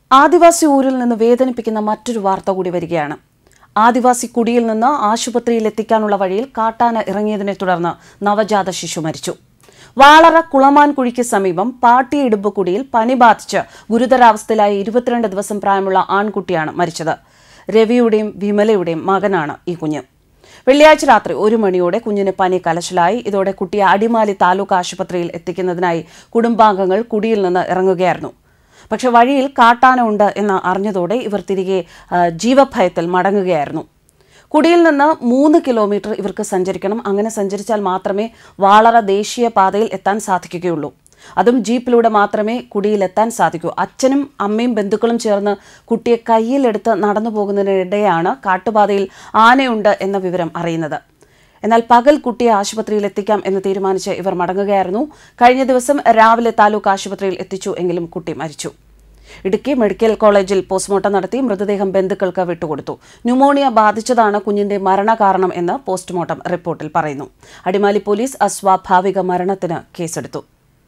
ആദിവാസി ഊരിൽ നിന്ന് വേദനിപ്പിക്കുന്ന മറ്റൊരു വാർത്ത കൂടി വരികയാണ് ആദിവാസി കുടിയിൽ നിന്ന് ആശുപത്രിയിൽ എത്തിക്കാനുള്ള വഴിയിൽ കാട്ടാന ഇറങ്ങിയതിനെ തുടർന്ന് നവജാത ശിശു മരിച്ചു വാളറ കുളമാൻകുഴിക്ക് സമീപം പാട്ടിയിടുമ്പുകുടിയിൽ പനി ബാധിച്ച് ഗുരുതരാവസ്ഥയിലായ ഇരുപത്തിരണ്ട് ദിവസം പ്രായമുള്ള ആൺകുട്ടിയാണ് മരിച്ചത് രവിയുടെയും വിമലയുടെയും മകനാണ് ഈ കുഞ്ഞ് വെള്ളിയാഴ്ച രാത്രി ഒരു മണിയോടെ കുഞ്ഞിന് പനി കലശലായി ഇതോടെ കുട്ടിയെ അടിമാലി താലൂക്ക് ആശുപത്രിയിൽ എത്തിക്കുന്നതിനായി കുടുംബാംഗങ്ങൾ കുടിയിൽ നിന്ന് ഇറങ്ങുകയായിരുന്നു പക്ഷെ വഴിയിൽ കാട്ടാന ഉണ്ട് എന്ന് അറിഞ്ഞതോടെ ഇവർ തിരികെ ആ, ജീവഭയത്തിൽ മടങ്ങുകയായിരുന്നു കുടിയിൽ നിന്ന് മൂന്ന് കിലോമീറ്റർ ഇവർക്ക് സഞ്ചരിക്കണം അങ്ങനെ സഞ്ചരിച്ചാൽ മാത്രമേ വാളറ ദേശീയ പാതയിൽ എത്താൻ സാധിക്കുകയുള്ളൂ അതും ജീപ്പിലൂടെ മാത്രമേ കുടിയിലെത്താൻ സാധിക്കൂ അച്ഛനും അമ്മയും ബന്ധുക്കളും ചേർന്ന് കുട്ടിയെ കയ്യിലെടുത്ത് നടന്നു പോകുന്നതിനിടെയാണ് കാട്ടുപാതയിൽ ആനയുണ്ട് എന്ന വിവരം അറിയുന്നത് എന്നാൽ പകൽ കുട്ടിയെ ആശുപത്രിയിൽ എത്തിക്കാം എന്ന് തീരുമാനിച്ച് ഇവർ മടങ്ങുകയായിരുന്നു കഴിഞ്ഞ ദിവസം രാവിലെ താലൂക്ക് ആശുപത്രിയിൽ എത്തിച്ചു എങ്കിലും കുട്ടി മരിച്ചു ഇടുക്കി മെഡിക്കൽ കോളേജിൽ പോസ്റ്റ്മോർട്ടം നടത്തി മൃതദേഹം ബന്ധുക്കൾക്ക് വിട്ടുകൊടുത്തു ന്യൂമോണിയ ബാധിച്ചതാണ് കുഞ്ഞിന്റെ മരണകാരണം എന്ന് പോസ്റ്റ്മോർട്ടം റിപ്പോർട്ടിൽ പറയുന്നു അടിമാലി പോലീസ് അസ്വാഭാവിക മരണത്തിന് കേസെടുത്തു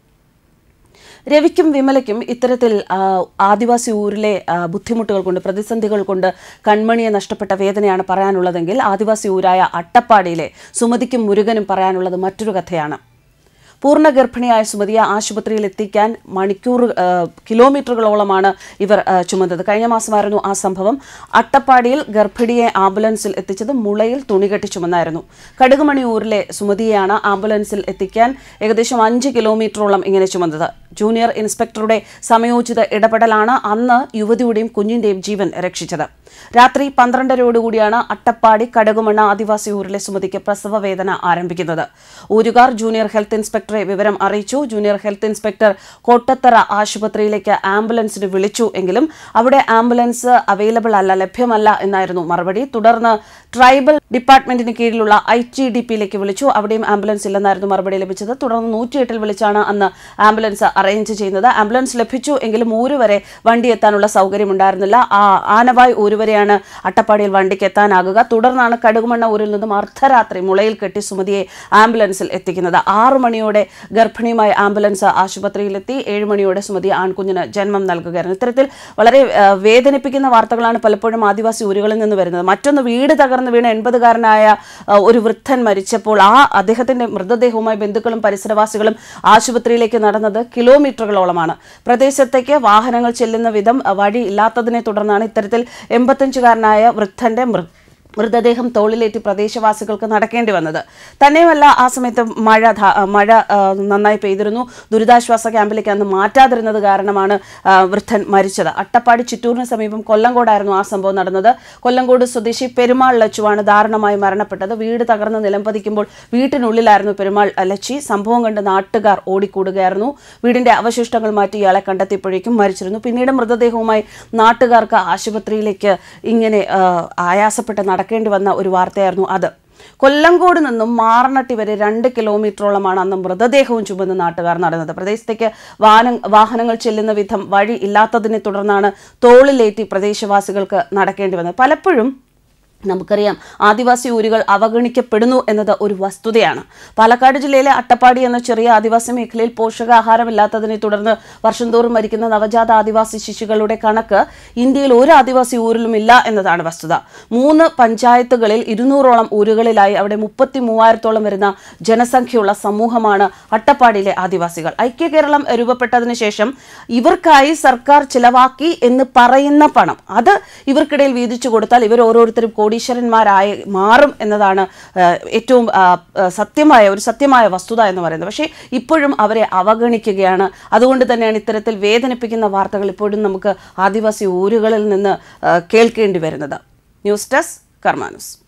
രവിക്കും വിമലയ്ക്കും ഇത്തരത്തിൽ ആ, ആദിവാസി ഊരിലെ ആ, ബുദ്ധിമുട്ടുകൾ കൊണ്ട് പ്രതിസന്ധികൾ കൊണ്ട് കൺമണിയെ നഷ്ടപ്പെട്ട വേദനയാണ് പറയാനുള്ളതെങ്കിൽ ആദിവാസി ഊരായ അട്ടപ്പാടിയിലെ സുമതിക്കും മുരുകനും പറയാനുള്ളത് മറ്റൊരു കഥയാണ് പൂർണ്ണ ഗർഭിണിയായ സുമതിയെ ആശുപത്രിയിൽ എത്തിക്കാൻ മണിക്കൂർ ആ, കിലോമീറ്ററുകളോളമാണ് ഇവർ ആ, ചുമന്നത് കഴിഞ്ഞ മാസമായിരുന്നു ആ സംഭവം അട്ടപ്പാടിയിൽ ഗർഭിണിയെ ആംബുലൻസിൽ എത്തിച്ചത് മുളയിൽ തുണികെട്ടി ചുമന്നായിരുന്നു കടുകുമണി ഊരിലെ സുമതിയെയാണ് ആംബുലൻസിൽ എത്തിക്കാൻ ഏകദേശം അഞ്ച് കിലോമീറ്ററോളം ഇങ്ങനെ ചുമന്നത് ജൂനിയർ ഇൻസ്പെക്ടറുടെ സമയോചിത ഇടപെടലാണ് അന്ന് യുവതിയുടെയും കുഞ്ഞിന്റെയും ജീവൻ രക്ഷിച്ചത് രാത്രി പന്ത്രണ്ടരയോടുകൂടിയാണ് അട്ടപ്പാടി കടകുമണ്ണ ആദിവാസി ഊരിലെ സുമതിക്ക് പ്രസവ വേദന ആരംഭിക്കുന്നത് ഊരുകാർ ജൂനിയർ ഹെൽത്ത് ഇൻസ്പെക്ടറെ വിവരം അറിയിച്ചു ജൂനിയർ ഹെൽത്ത് ഇൻസ്പെക്ടർ കോട്ടത്തറ ആശുപത്രിയിലേക്ക് ആംബുലൻസിന് വിളിച്ചു എങ്കിലും അവിടെ ആംബുലൻസ് അവൈലബിൾ അല്ല ലഭ്യമല്ല എന്നായിരുന്നു മറുപടി തുടർന്ന് ട്രൈബൽ ഡിപ്പാർട്ട്മെന്റിന് കീഴിലുള്ള ഐ ടി ഡി പിയിലേക്ക് വിളിച്ചു അവിടെയും ആംബുലൻസ് ഇല്ലെന്നായിരുന്നു മറുപടി ലഭിച്ചത് തുടർന്ന് നൂറ്റിയെട്ടിൽ വിളിച്ചാണ് അന്ന് ആംബുലൻസ് അറേഞ്ച് ചെയ്യുന്നത് ആംബുലൻസ് ലഭിച്ചു എങ്കിലും ഊര് വരെ വണ്ടി എത്താനുള്ള സൗകര്യം ഉണ്ടായിരുന്നില്ല ആ ആനവായ് ഊര് വരെയാണ് അട്ടപ്പാടിയിൽ വണ്ടിക്ക് എത്താനാകുക തുടർന്നാണ് കടുകുമണ്ണ ഊരിൽ നിന്നും അർദ്ധരാത്രി മുളയിൽ കെട്ടി സുമതിയെ ആംബുലൻസിൽ എത്തിക്കുന്നത് ആറു മണിയോടെ ഗർഭിണിയുമായി ആംബുലൻസ് ആശുപത്രിയിലെത്തി ഏഴ് മണിയോടെ സുമതി ആൺകുഞ്ഞിന് ജന്മം നൽകുകയായിരുന്നു ഇത്തരത്തിൽ വളരെ ആ, വേദനിപ്പിക്കുന്ന വാർത്തകളാണ് പലപ്പോഴും ആദിവാസി ഊരുകളിൽ നിന്ന് വരുന്നത് മറ്റൊന്ന് വീട് തകർന്ന് വീണ എൺപതുകാരനായ ആ, ഒരു വൃദ്ധൻ മരിച്ചപ്പോൾ ആ അദ്ദേഹത്തിന്റെ മൃതദേഹവുമായി ബന്ധുക്കളും പരിസരവാസികളും ആശുപത്രിയിലേക്ക് നടന്നത് കിലോമീറ്ററുകളോളമാണ് പ്രദേശത്തേക്ക് വാഹനങ്ങൾ ചെല്ലുന്ന വിധം ആ, വഴി ഇല്ലാത്തതിനെ തുടർന്നാണ് ഇത്തരത്തിൽ എൺപത്തഞ്ചുകാരനായ വൃദ്ധന്റെ മൃ മൃതദേഹം തോളിലേറ്റി പ്രദേശവാസികൾക്ക് നടക്കേണ്ടി വന്നത് തന്നെയുമല്ല ആ സമയത്ത് മഴ ധാ- മഴ ആ, നന്നായി പെയ്തിരുന്നു ദുരിതാശ്വാസ ക്യാമ്പിലേക്ക് അന്ന് മാറ്റാതിരുന്നത് കാരണമാണ് ആ, വൃദ്ധൻ മരിച്ചത് അട്ടപ്പാടി ചിറ്റൂരിന് സമീപം കൊല്ലങ്കോടായിരുന്നു ആ സംഭവം നടന്നത് കൊല്ലങ്കോട് സ്വദേശി പെരുമാൾ ലച്ചുവാണ് ദാരുണമായി മരണപ്പെട്ടത് വീട് തകർന്ന് നിലംപതിക്കുമ്പോൾ വീട്ടിനുള്ളിലായിരുന്നു പെരുമാൾ ലച്ചി സംഭവം കണ്ട് നാട്ടുകാർ ഓടിക്കൂടുകയായിരുന്നു വീടിന്റെ അവശിഷ്ടങ്ങൾ മാറ്റി ഇയാളെ കണ്ടെത്തിയപ്പോഴേക്കും മരിച്ചിരുന്നു പിന്നീട് മൃതദേഹവുമായി നാട്ടുകാർക്ക് ആശുപത്രിയിലേക്ക് ഇങ്ങനെ ആ, ആയാസപ്പെട്ട് നടക്കേണ്ടി വന്ന ഒരു വാർത്തയായിരുന്നു അത് കൊല്ലങ്കോട് നിന്നും മാറനട്ടി വരെ രണ്ട് കിലോമീറ്ററോളമാണ് അന്ന് മൃതദേഹവും ചുമന്ന് നാട്ടുകാർ നടന്നത് പ്രദേശത്തേക്ക് വാഹന വാഹനങ്ങൾ ചെല്ലുന്ന വിധം വഴി ഇല്ലാത്തതിനെ തുടർന്നാണ് തോളിലേറ്റി പ്രദേശവാസികൾക്ക് നടക്കേണ്ടി വന്നത് പലപ്പോഴും നമുക്കറിയാം ആദിവാസി ഊരുകൾ അവഗണിക്കപ്പെടുന്നു എന്നത് ഒരു വസ്തുതയാണ് പാലക്കാട് ജില്ലയിലെ അട്ടപ്പാടി എന്ന ചെറിയ ആദിവാസി മേഖലയിൽ പോഷകാഹാരമില്ലാത്തതിനെ തുടർന്ന് വർഷം തോറും മരിക്കുന്ന നവജാത ആദിവാസി ശിശുക്കളുടെ കണക്ക് ഇന്ത്യയിൽ ഒരു ആദിവാസി ഊരിലും ഇല്ല എന്നതാണ് വസ്തുത മൂന്ന് പഞ്ചായത്തുകളിൽ ഇരുന്നൂറോളം ഊരുകളിലായി അവിടെ മുപ്പത്തി മൂവായിരത്തോളം വരുന്ന ജനസംഖ്യയുള്ള സമൂഹമാണ് അട്ടപ്പാടിയിലെ ആദിവാസികൾ ഐക്യ കേരളം രൂപപ്പെട്ടതിന് ശേഷം ഇവർക്കായി സർക്കാർ ചിലവാക്കി എന്ന് പറയുന്ന പണം അത് ഇവർക്കിടയിൽ വീതിച്ചു കൊടുത്താൽ ഇവർ ഓരോരുത്തരും കോടീശ്വരന്മാരായി മാറും എന്നതാണ് ആ, ഏറ്റവും ആ, ആ, സത്യമായ ഒരു സത്യമായ വസ്തുത എന്ന് പറയുന്നത് പക്ഷേ ഇപ്പോഴും അവരെ അവഗണിക്കുകയാണ് അതുകൊണ്ട് തന്നെയാണ് ഇത്തരത്തിൽ വേദനിപ്പിക്കുന്ന വാർത്തകൾ ഇപ്പോഴും നമുക്ക് ആദിവാസി ഊരുകളിൽ നിന്ന് ആ, കേൾക്കേണ്ടി വരുന്നത് ന്യൂസ് ഡെസ്ക് കർമാനുസ്